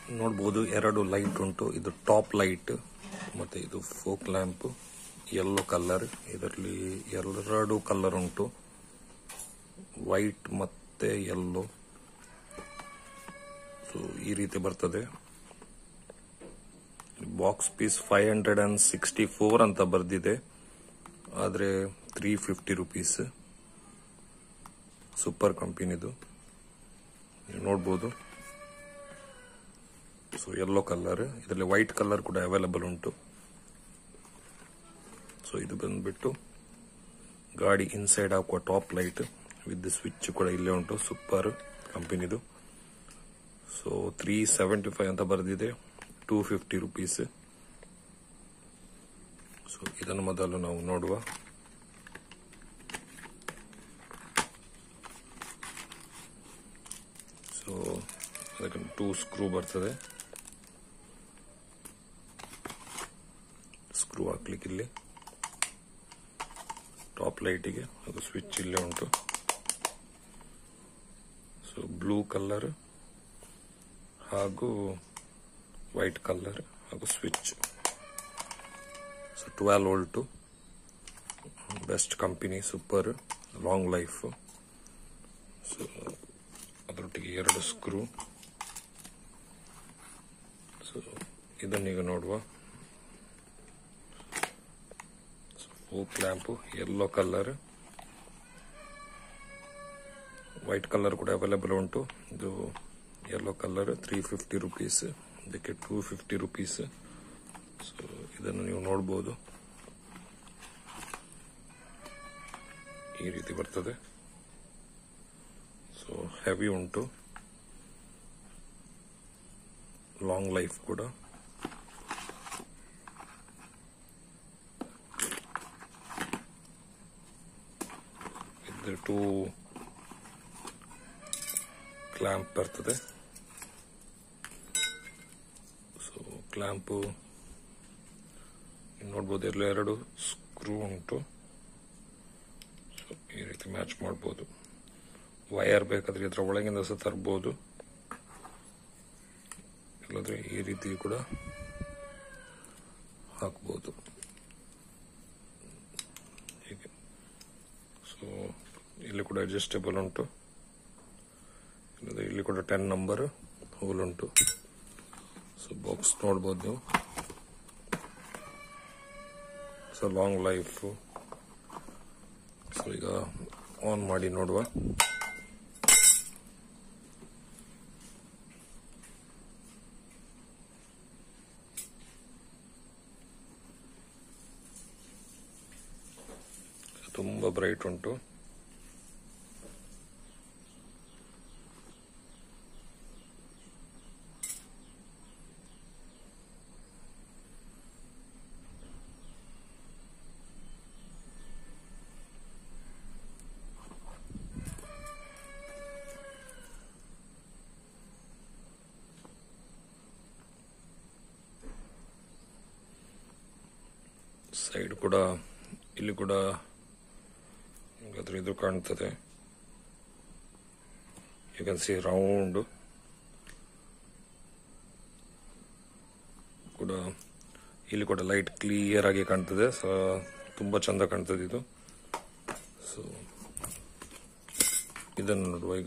ನೋಡ್ಬೋದು ಎರಡು ಲೈಟ್ ಉಂಟು ಇದು ಟಾಪ್ ಲೈಟ್ ಮತ್ತೆ ಇದು ಫೋಕ್ ಲ್ಯಾಂಪ್ ಯೆಲ್ಲೋ ಕಲರ್ ಇದರಲ್ಲಿ ಎರಡು ಕಲರ್ ಉಂಟು ವೈಟ್ ಮತ್ತೆ ಯೆಲ್ಲೋ ಸೊ ಈ ರೀತಿ ಬರ್ತದೆ box piece five hundred and sixty four ಅಂತ ಬರ್ದಿದೆ ಆದರೆ ತ್ರೀ ಫಿಫ್ಟಿ ರುಪೀಸ್ ಸೂಪರ್ ಕಂಪನಿದು ನೀವು ನೋಡ್ಬೋದು ಸೊ ಯೆಲ್ಲೋ ಕಲರ್ ಇದರಲ್ಲಿ ವೈಟ್ ಕಲರ್ ಕೂಡ ಅವೈಲಬಲ್ ಉಂಟು ಸೊ ಇದು ಬಂದ್ಬಿಟ್ಟು ಗಾಡಿ ಇನ್ಸೈಡ್ ಹಾಕುವ ಟಾಪ್ ಲೈಟ್ ವಿತ್ ಸ್ವಿಚ್ ಕೂಡ ಇಲ್ಲೇ ಉಂಟು ಸೂಪರ್ ಕಂಪನಿದು ಸೊ ತ್ರೀ ಸೆವೆಂಟಿ ಫೈವ್ ಅಂತ ಬರೆದಿದೆ ಟೂ ಫಿಫ್ಟಿ ರುಪೀಸ್ ಸೊ ಇದನ್ನು ಮೊದಲು ನಾವು ನೋಡುವ ಸೊ ಅದಕ್ಕೆ ಟೂ ಸ್ಕ್ರೂ ಬರ್ತದೆ ಸ್ಕ್ರೂ ಹಾಕ್ಲಿಕ್ಕೆ ಇಲ್ಲಿ ಟಾಪ್ ಲೈಟಿಗೆ ಅದು ಸ್ವಿಚ್ ಇಲ್ಲೇ ಉಂಟು ಸೊ ಬ್ಲೂ ಕಲರ್ ಹಾಗೂ ವೈಟ್ ಕಲರ್ ಹಾಗೂ switch so twelve volt best company super long life so ಅದರೊಟ್ಟಿಗೆ ಎರಡು ಸ್ಕ್ರೂ ಸೊ ಇದನ್ನೀಗ ನೋಡುವ fog lamp yellow colour white colour ಕೂಡ ಅವೈಲೇಬಲ್ ಉಂಟು ಇದು yellow colour three fifty rupees ಇದಕ್ಕೆ ಟೂ ಫಿಫ್ಟಿ ರುಪೀಸ್ ಸೊ ಇದನ್ನು ನೀವು ನೋಡ್ಬೋದು ಈ ರೀತಿ ಬರ್ತದೆ ಸೊ ಹೆವಿ ಉಂಟು ಲಾಂಗ್ ಲೈಫ್ ಕೂಡ ಇದು ಟೂ ಕ್ಲ್ಯಾಂಪ್ ಬರ್ತದೆ ಸೊ ಕ್ಲ್ಯಾಂಪು ನೋಡ್ಬೋದು ಎಲ್ಲ ಎರಡು ಸ್ಕ್ರೂ ಉಂಟು ಸೊ ಈ ರೀತಿ ಮ್ಯಾಚ್ ಮಾಡ್ಬೋದು ವಯರ್ ಬೇಕಾದ್ರೆ ಇದರ ಒಳಗಿಂದ ಸಹ ತರ್ಬೋದು ಇಲ್ಲದ್ರೆ ಈ ರೀತಿ ಕೂಡ ಹಾಕ್ಬೋದು ಹೀಗೆ ಸೊ ಇಲ್ಲಿ ಕೂಡ ಅಡ್ಜಸ್ಟೇಬಲ್ ಉಂಟು ಇಲ್ಲದ್ರೆ ಇಲ್ಲಿ ಕೂಡ ಟೆನ್ ನಂಬರ್ ಹೋಲ್ ಉಂಟು ಸೊ ಬಾಕ್ಸ್ ನೋಡ್ಬೋದು ನೀವು ಸೊ ಲಾಂಗ್ ಲೈಫ್ ಸೊ ಈಗ ಆನ್ ಮಾಡಿ ನೋಡುವ ತುಂಬಾ ಬ್ರೈಟ್ ಉಂಟು ಸೈಡ್ ಕೂಡ ಇಲ್ಲಿ ಕೂಡ ಹಾಗಾದ್ರೆ ಇದು ಕಾಣ್ತದೆ ಯು ಕ್ಯಾನ್ ಸಿ ರೌಂಡ್ ಕೂಡ ಇಲ್ಲಿ ಕೂಡ ಲೈಟ್ ಕ್ಲಿಯರ್ ಆಗಿ ಕಾಣ್ತದೆ ಸೊ ತುಂಬಾ ಚಂದ ಕಾಣ್ತದೆ ಇದು ಸೊ ಇದನ್ನು ನೋಡುವ ಈಗ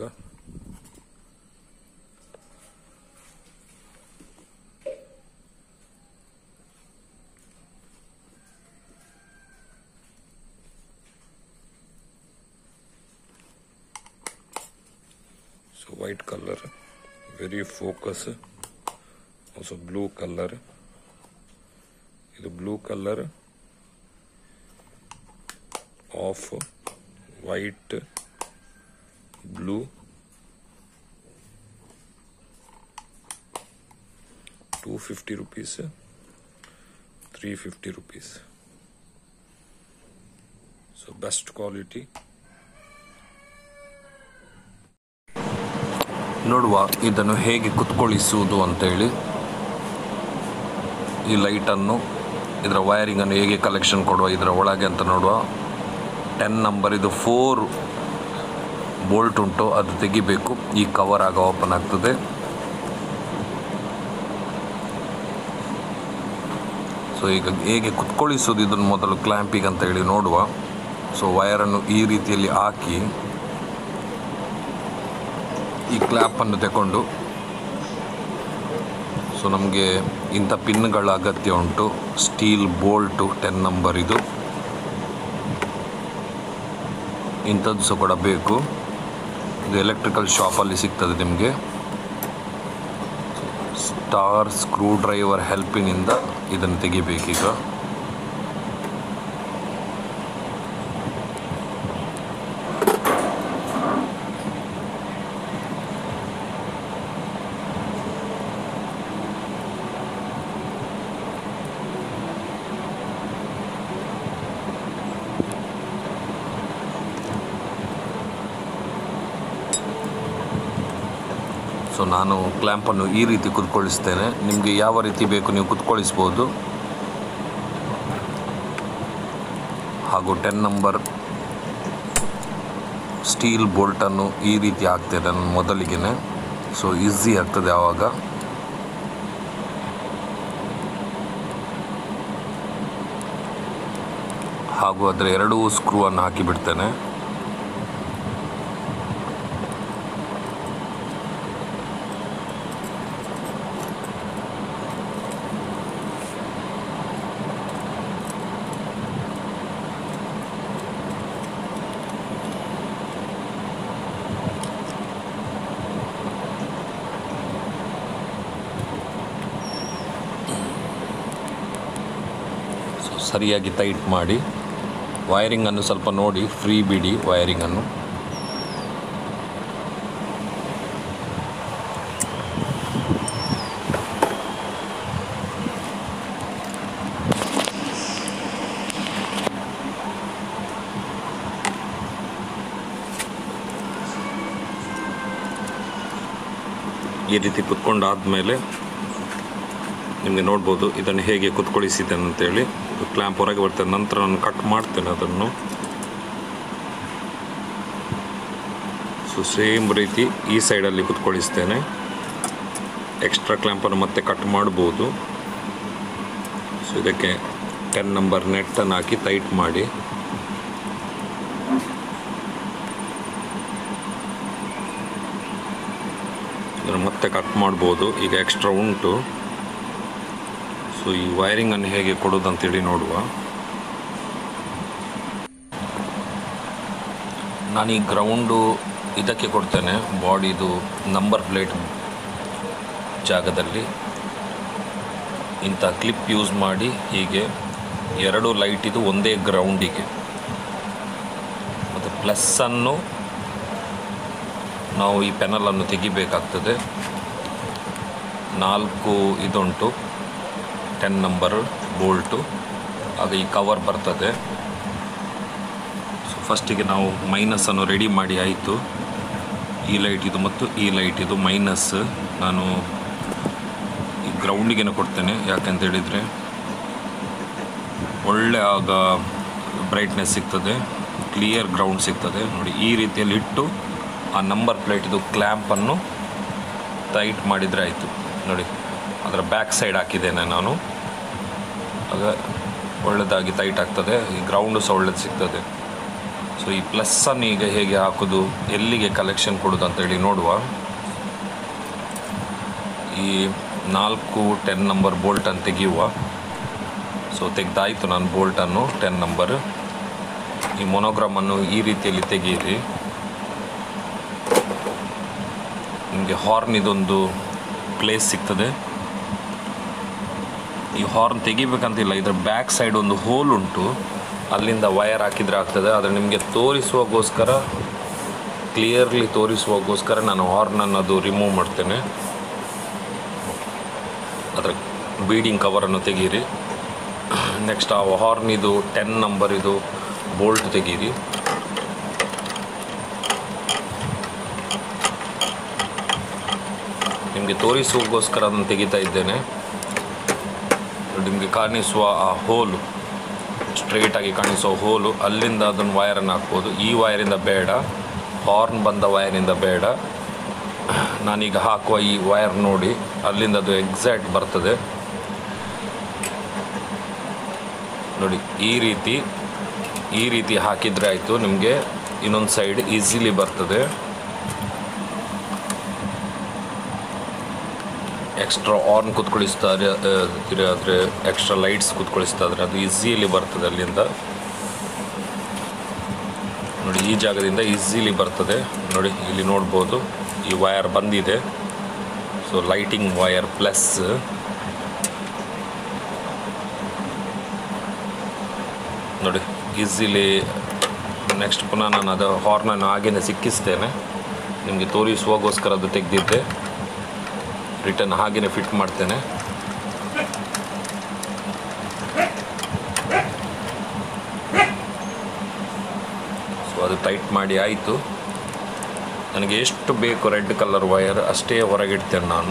so white color very focus also blue color ಇದು blue colour off white blue two fifty rupees three fifty rupees so best quality ನೋಡುವ ಇದನ್ನು ಹೇಗೆ ಕುತ್ಕೊಳ್ಳಿಸುವುದು ಅಂತೇಳಿ ಈ ಲೈಟನ್ನು ಇದರ ವೈರಿಂಗನ್ನು ಹೇಗೆ ಕಲೆಕ್ಷನ್ ಕೊಡುವ ಇದರ ಒಳಗೆ ಅಂತ ನೋಡುವ ಟೆನ್ ನಂಬರ್ ಇದು ಫೋರ್ ಬೋಲ್ಟ್ ಉಂಟು ಅದು ತೆಗಿಬೇಕು ಈ ಕವರ್ ಆಗ ಓಪನ್ ಆಗ್ತದೆ ಸೊ ಈಗ ಹೇಗೆ ಕುತ್ಕೊಳಿಸೋದು ಇದನ್ನು ಮೊದಲು ಕ್ಲ್ಯಾಂಪಿಗೆ ಅಂತ ಹೇಳಿ ನೋಡುವ ಸೊ ವಯರನ್ನು ಈ ರೀತಿಯಲ್ಲಿ ಹಾಕಿ ಈ ಕ್ಲ್ಯಾಪನ್ನು ತಗೊಂಡು ಸೊ ನಮಗೆ ಇಂಥ ಪಿನ್ಗಳ ಅಗತ್ಯ ಉಂಟು ಸ್ಟೀಲ್ ಬೋಲ್ಟು ಟೆನ್ ನಂಬರ್ ಇದು ಇಂಥದ್ದು ಸಹ ಕೂಡ ಬೇಕು ಇದು ಎಲೆಕ್ಟ್ರಿಕಲ್ ಶಾಪಲ್ಲಿ ಸಿಗ್ತದೆ ನಿಮಗೆ ಸ್ಟಾರ್ ಸ್ಕ್ರೂ ಡ್ರೈವರ್ ಹೆಲ್ಪಿನಿಂದ ಇದನ್ನು ತೆಗಿಬೇಕೀಗ ಸೊ ನಾನು ಕ್ಲ್ಯಾಂಪನ್ನು ಈ ರೀತಿ ಕುತ್ಕೊಳಿಸ್ತೇನೆ ನಿಮಗೆ ಯಾವ ರೀತಿ ಬೇಕು ನೀವು ಕುತ್ಕೊಳಿಸ್ಬೋದು ಹಾಗೂ ಟೆನ್ ನಂಬರ್ ಸ್ಟೀಲ್ ಬೋಲ್ಟನ್ನು ಈ ರೀತಿ ಹಾಕ್ತೇನೆ ನಾನು ಮೊದಲಿಗೆ ಸೊ ಈಸಿ ಆಗ್ತದೆ ಆವಾಗ ಹಾಗೂ ಅದರ ಎರಡೂ ಸ್ಕ್ರೂವನ್ನು ಹಾಕಿಬಿಡ್ತೇನೆ ಸೊ ಸರಿಯಾಗಿ ಟೈಟ್ ಮಾಡಿ ವೈರಿಂಗನ್ನು ಸ್ವಲ್ಪ ನೋಡಿ ಫ್ರೀ ಬಿಡಿ ವೈರಿಂಗನ್ನು ಈ ರೀತಿ ಕುತ್ಕೊಂಡಾದ್ಮೇಲೆ ನಿಮಗೆ ನೋಡ್ಬೋದು ಇದನ್ನು ಹೇಗೆ ಕುತ್ಕೊಳಿಸಿದ್ದೇನೆ ಅಂತೇಳಿ ಕ್ಲ್ಯಾಂಪ್ ಹೊರಗೆ ಬರ್ತದೆ ನಂತರ ನಾನು ಕಟ್ ಮಾಡ್ತೇನೆ ಅದನ್ನು ಸೊ ಸೇಮ್ ರೀತಿ ಈ ಸೈಡಲ್ಲಿ ಕುತ್ಕೊಳಿಸ್ತೇನೆ ಎಕ್ಸ್ಟ್ರಾ ಕ್ಲ್ಯಾಂಪನ್ನು ಮತ್ತೆ ಕಟ್ ಮಾಡ್ಬೋದು ಸೊ ಇದಕ್ಕೆ ಟೆನ್ ನಂಬರ್ ನೆಟ್ಟನ್ನು ಹಾಕಿ ಟೈಟ್ ಮಾಡಿ ಇದನ್ನು ಮತ್ತೆ ಕಟ್ ಮಾಡ್ಬೋದು ಈಗ ಎಕ್ಸ್ಟ್ರಾ ಉಂಟು ಸೊ ಈ ವೈರಿಂಗನ್ನು ಹೇಗೆ ಕೊಡೋದು ಅಂತೇಳಿ ನೋಡುವ ನಾನು ಈ ಗ್ರೌಂಡು ಇದಕ್ಕೆ ಕೊಡ್ತೇನೆ ಬಾಡಿದು ನಂಬರ್ ಪ್ಲೇಟ್ ಜಾಗದಲ್ಲಿ ಇಂಥ ಕ್ಲಿಪ್ ಯೂಸ್ ಮಾಡಿ ಹೀಗೆ ಎರಡು ಲೈಟ್ ಇದು ಒಂದೇ ಗ್ರೌಂಡಿಗೆ ಮತ್ತು ಪ್ಲಸ್ಸನ್ನು ನಾವು ಈ ಪೆನಲನ್ನು ತೆಗಿಬೇಕಾಗ್ತದೆ ನಾಲ್ಕು ಇದುಂಟು ಟೆನ್ ನಂಬರ್ ಬೋಲ್ಟು ಆಗ ಈ ಕವರ್ ಬರ್ತದೆ ಸೊ ಫಸ್ಟಿಗೆ ನಾವು ಮೈನಸನ್ನು ರೆಡಿ ಮಾಡಿ ಆಯಿತು ಈ ಲೈಟ್ ಇದು ಮತ್ತು ಈ ಲೈಟ್ ಇದು ಮೈನಸ್ ನಾನು ಈ ಗ್ರೌಂಡಿಗೆ ಕೊಡ್ತೇನೆ ಯಾಕಂತ ಹೇಳಿದರೆ ಒಳ್ಳೆ ಆಗ ಬ್ರೈಟ್ನೆಸ್ ಸಿಗ್ತದೆ ಕ್ಲಿಯರ್ ಗ್ರೌಂಡ್ ಸಿಗ್ತದೆ ನೋಡಿ ಈ ರೀತಿಯಲ್ಲಿ ಇಟ್ಟು ಆ ನಂಬರ್ ಪ್ಲೇಟಿದು ಕ್ಲ್ಯಾಂಪನ್ನು ಟೈಟ್ ಮಾಡಿದರೆ ಆಯಿತು ನೋಡಿ ಅದರ ಬ್ಯಾಕ್ ಸೈಡ್ ಹಾಕಿದ್ದೇನೆ ನಾನು ಆಗ ಒಳ್ಳೆದಾಗಿ ಟೈಟ್ ಆಗ್ತದೆ ಈ ಗ್ರೌಂಡು ಸಹ ಒಳ್ಳೇದು ಸಿಗ್ತದೆ ಸೊ ಈ ಪ್ಲಸ್ಸನ್ನು ಈಗ ಹೇಗೆ ಹಾಕೋದು ಎಲ್ಲಿಗೆ ಕಲೆಕ್ಷನ್ ಕೊಡೋದು ಅಂತೇಳಿ ನೋಡುವ ಈ ನಾಲ್ಕು ಟೆನ್ ನಂಬರ್ ಬೋಲ್ಟನ್ನು ತೆಗೆಯುವ ಸೊ ತೆಗೆದಾಯಿತು ನಾನು ಬೋಲ್ಟನ್ನು ಟೆನ್ ನಂಬರ್ ಈ ಮೊನೋಗ್ರಾಮನ್ನು ಈ ರೀತಿಯಲ್ಲಿ ತೆಗೆಯಿರಿ ನಿಮಗೆ ಹಾರ್ನ್ ಇದೊಂದು ಪ್ಲೇಸ್ ಸಿಗ್ತದೆ ಈ ಹಾರ್ನ್ ತೆಗಿಬೇಕಂತಿಲ್ಲ ಇದರ ಬ್ಯಾಕ್ ಸೈಡ್ ಒಂದು ಹೋಲ್ ಉಂಟು ಅಲ್ಲಿಂದ ವಯರ್ ಹಾಕಿದರೆ ಆಗ್ತದೆ ಆದರೆ ನಿಮಗೆ ತೋರಿಸುವಾಗೋಸ್ಕರ ಕ್ಲಿಯರ್ಲಿ ತೋರಿಸುವಾಗೋಸ್ಕರ ನಾನು ಹಾರ್ನನ್ನು ಅದು ರಿಮೂವ್ ಮಾಡ್ತೇನೆ ಅದರ ಬೀಡಿಂಗ್ ಕವರನ್ನು ತೆಗೀರಿ ನೆಕ್ಸ್ಟ್ ಆ ಹಾರ್ನ್ ಇದು ಟೆನ್ ನಂಬರ್ ಇದು ಬೋಲ್ಟ್ ತೆಗೀರಿ ನಿಮಗೆ ತೋರಿಸುವಗೋಸ್ಕರ ಅದನ್ನು ತೆಗಿತಾ ಇದ್ದೇನೆ ನಿಮಗೆ ಕಾಣಿಸುವ ಆ ಹೋಲು ಸ್ಟ್ರೈಟಾಗಿ ಕಾಣಿಸುವ ಹೋಲು ಅಲ್ಲಿಂದ ಅದನ್ನು ವಯರನ್ನು ಹಾಕ್ಬೋದು ಈ ವಯರಿಂದ ಬೇಡ ಹಾರ್ನ್ ಬಂದ ವಯರಿಂದ ಬೇಡ ನಾನೀಗ ಹಾಕುವ ಈ ವಯರ್ ನೋಡಿ ಅಲ್ಲಿಂದ ಅದು ಎಕ್ಸಾಕ್ಟ್ ಬರ್ತದೆ ನೋಡಿ ಈ ರೀತಿ ಈ ರೀತಿ ಹಾಕಿದರೆ ಆಯಿತು ನಿಮಗೆ ಇನ್ನೊಂದು ಸೈಡ್ ಈಸಿಲಿ ಬರ್ತದೆ ಎಕ್ಸ್ಟ್ರಾ ಆರ್ನ್ ಕುತ್ಕೊಳಿಸ್ತಾ ಇದ್ರೆ ಎಕ್ಸ್ಟ್ರಾ ಲೈಟ್ಸ್ ಕುತ್ಕೊಳಿಸ್ತಾ ಇದ್ರೆ ಅದು ಈಸಿಲಿ ಬರ್ತದೆ ಅಲ್ಲಿಂದ ನೋಡಿ ಈ ಜಾಗದಿಂದ ಈಸಿಲಿ ಬರ್ತದೆ ನೋಡಿ ಇಲ್ಲಿ ನೋಡ್ಬೋದು ಈ ವಯರ್ ಬಂದಿದೆ ಸೊ ಲೈಟಿಂಗ್ ವಯರ್ ಪ್ಲಸ್ ನೋಡಿ ಈಸಿಲಿ ನೆಕ್ಸ್ಟ್ ಪುನಃ ನಾನು ಅದು ಹಾರ್ನನ್ನು ಹಾಗೇನೆ ಸಿಕ್ಕಿಸ್ತೇನೆ ನಿಮಗೆ ತೋರಿಸುವಾಗೋಸ್ಕರ ಅದು ತೆಗೆದಿದ್ದೆ ರಿಟರ್ನ್ ಹಾಗೇನೆ ಫಿಟ್ ಮಾಡ್ತೇನೆ ಸೊ ಅದು ಟೈಟ್ ಮಾಡಿ ಆಯಿತು ನನಗೆ ಎಷ್ಟು ಬೇಕು ರೆಡ್ ಕಲರ್ ವಯರ್ ಅಷ್ಟೇ ಹೊರಗಿಡ್ತೇನೆ ನಾನು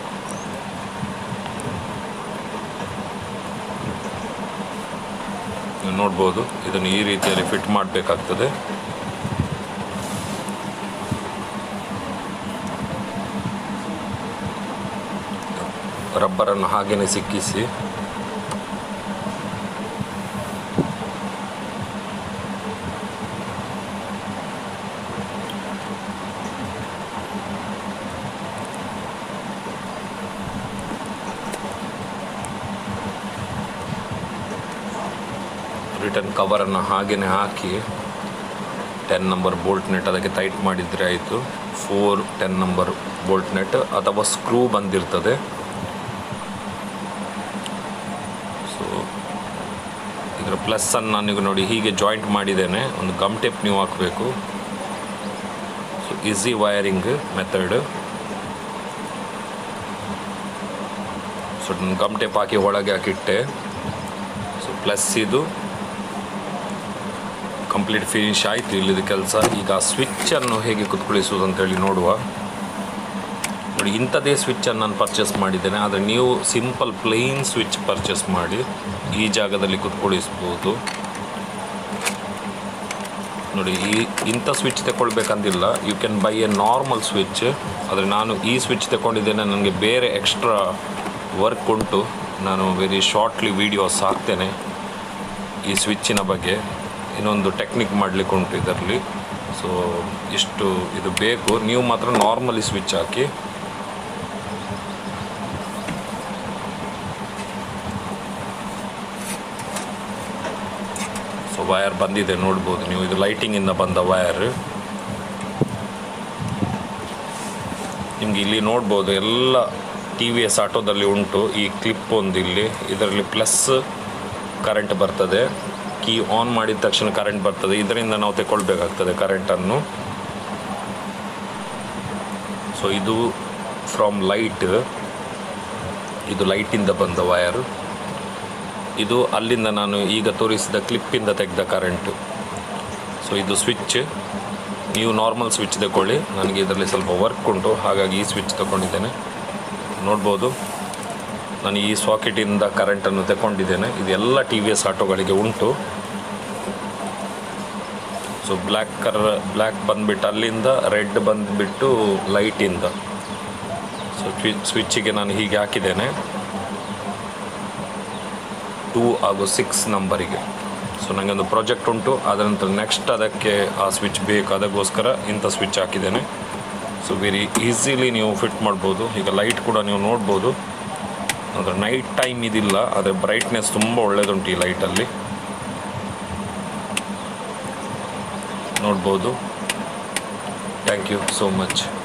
ನೀವು ನೋಡ್ಬೋದು ಇದನ್ನು ಈ ರೀತಿಯಲ್ಲಿ ಫಿಟ್ ಮಾಡಬೇಕಾಗ್ತದೆ ರಬ್ಬರನ್ನು ಹಾಗೇನೆ ಸಿಕ್ಕಿಸಿ ರಿಟರ್ನ್ ಕವರನ್ನು ಹಾಗೇನೆ ಹಾಕಿ ಟೆನ್ ನಂಬರ್ ಬೋಲ್ಟ್ ನೆಟ್ ಅದಕ್ಕೆ ಟೈಟ್ ಮಾಡಿದರೆ ಆಯಿತು four ten number bolt nut ಅಥವಾ ಸ್ಕ್ರೂ ಬಂದಿರ್ತದೆ ಸೊ ಇದರ ಪ್ಲಸ್ಸನ್ನು ನಾನೀಗ ನೋಡಿ ಹೀಗೆ ಜಾಯಿಂಟ್ ಮಾಡಿದ್ದೇನೆ ಒಂದು ಗಮ್ ಟೇಪ್ ನೀವು ಹಾಕಬೇಕು so easy wiring method so gum tape ಹಾಕಿ ಒಳಗೆ ಹಾಕಿಟ್ಟೆ ಸೊ ಪ್ಲಸ್ ಇದು ಕಂಪ್ಲೀಟ್ ಫಿನಿಶ್ ಆಯಿತು ಇಲ್ಲಿದು ಕೆಲಸ ಈಗ ಸ್ವಿಚ್ಚನ್ನು ಹೇಗೆ ಕುತ್ಕೊಳಿಸುವುದು ಅಂತೇಳಿ ನೋಡುವ ನೋಡಿ ಇಂಥದೇ ಸ್ವಿಚ್ಚನ್ನು ನಾನು ಪರ್ಚೇಸ್ ಮಾಡಿದ್ದೇನೆ ಆದರೆ ನೀವು ಸಿಂಪಲ್ ಪ್ಲೇನ್ ಸ್ವಿಚ್ ಪರ್ಚೇಸ್ ಮಾಡಿ ಈ ಜಾಗದಲ್ಲಿ ಕುತ್ಕೊಳಿಸ್ಬೋದು ನೋಡಿ ಈ ಇಂಥ ಸ್ವಿಚ್ ತಗೊಳ್ಬೇಕಂತಿಲ್ಲ you can buy a normal switch ಆದರೆ ನಾನು ಈ ಸ್ವಿಚ್ ತಗೊಂಡಿದ್ದೇನೆ ನನಗೆ ಬೇರೆ ಎಕ್ಸ್ಟ್ರಾ ವರ್ಕ್ ಉಂಟು ನಾನು ವೆರಿ ಶಾರ್ಟ್ಲಿ ವೀಡಿಯೋಸ್ ಹಾಕ್ತೇನೆ ಈ ಸ್ವಿಚ್ಚಿನ ಬಗ್ಗೆ ಇನ್ನೊಂದು ಟೆಕ್ನಿಕ್ ಮಾಡಲಿಕ್ಕೆ ಉಂಟು ಇದರಲ್ಲಿ ಸೊ ಇಷ್ಟು ಇದು ಬೇಕು ನೀವು ಮಾತ್ರ ನಾರ್ಮಲಿ ಸ್ವಿಚ್ ಹಾಕಿ ಸೊ ವಯರ್ ಬಂದಿದೆ ನೋಡ್ಬೋದು ನೀವು ಇದು ಲೈಟಿಂಗಿಂದ ಬಂದ ವಯರ್ ನಿಮ್ಗೆ ಇಲ್ಲಿ ನೋಡ್ಬೋದು ಎಲ್ಲ ಟಿ ವಿ ಎಸ್ ಆಟೋದಲ್ಲಿ ಉಂಟು ಈ ಕ್ಲಿಪ್ ಒಂದು ಇಲ್ಲಿ ಇದರಲ್ಲಿ ಪ್ಲಸ್ ಕರೆಂಟ್ ಬರ್ತದೆ ಕೀ ಆನ್ ಮಾಡಿದ ತಕ್ಷಣ ಕರೆಂಟ್ ಬರ್ತದೆ ಇದರಿಂದ ನಾವು ತಗೊಳ್ಬೇಕಾಗ್ತದೆ ಕರೆಂಟನ್ನು ಸೊ ಇದು ಫ್ರಮ್ ಲೈಟ್ ಇದು ಲೈಟಿಂದ ಬಂದ ವಯರ್ ಇದು ಅಲ್ಲಿಂದ ನಾನು ಈಗ ತೋರಿಸಿದ ಕ್ಲಿಪ್ಪಿಂದ ತೆಗೆದ ಕರೆಂಟು ಸೊ ಇದು ಸ್ವಿಚ್ ನೀವು ನಾರ್ಮಲ್ ಸ್ವಿಚ್ ತಗೊಳ್ಳಿ ನನಗೆ ಇದರಲ್ಲಿ ಸ್ವಲ್ಪ ವರ್ಕ್ ಉಂಟು ಹಾಗಾಗಿ ಈ ಸ್ವಿಚ್ ತಗೊಂಡಿದ್ದೇನೆ ನೋಡ್ಬೋದು ನಾನು ಈ ಸಾಕೆಟಿಂದ ಕರೆಂಟನ್ನು ತಗೊಂಡಿದ್ದೇನೆ ಇದೆಲ್ಲ ಟಿ ವಿ ಎಸ್ ಆಟೋಗಳಿಗೆ ಉಂಟು ಸೊ ಬ್ಲ್ಯಾಕ್ ಕಲರ್ ಬ್ಲ್ಯಾಕ್ ಬಂದುಬಿಟ್ಟು ಅಲ್ಲಿಂದ ರೆಡ್ ಬಂದುಬಿಟ್ಟು ಲೈಟಿಂದ ಸೊ ಸ್ವಿಚ್ಚಿಗೆ ನಾನು ಹೀಗೆ ಹಾಕಿದ್ದೇನೆ ಟೂ ಹಾಗೂ ಸಿಕ್ಸ್ ನಂಬರಿಗೆ ಸೊ ನನಗೆ ಒಂದು ಪ್ರಾಜೆಕ್ಟ್ ಉಂಟು ಅದರ ನಂತರ ನೆಕ್ಸ್ಟ್ ಅದಕ್ಕೆ ಆ ಸ್ವಿಚ್ ಬೇಕು ಅದಕ್ಕೋಸ್ಕರ ಇಂಥ ಸ್ವಿಚ್ ಹಾಕಿದ್ದೇನೆ ಸೊ ವೆರಿ ಈಸಿಲಿ ನೀವು ಫಿಟ್ ಮಾಡ್ಬೋದು ಈಗ ಲೈಟ್ ಕೂಡ ನೀವು ನೋಡ್ಬೋದು ಅಂದರೆ ನೈಟ್ ಟೈಮ್ ಇದಿಲ್ಲ ಆದರೆ ಬ್ರೈಟ್ನೆಸ್ ತುಂಬ ಒಳ್ಳೆಯದುಂಟು ಈ ಲೈಟಲ್ಲಿ ನೋಡ್ಬೋದು ಥ್ಯಾಂಕ್ ಯು ಸೋ ಮಚ್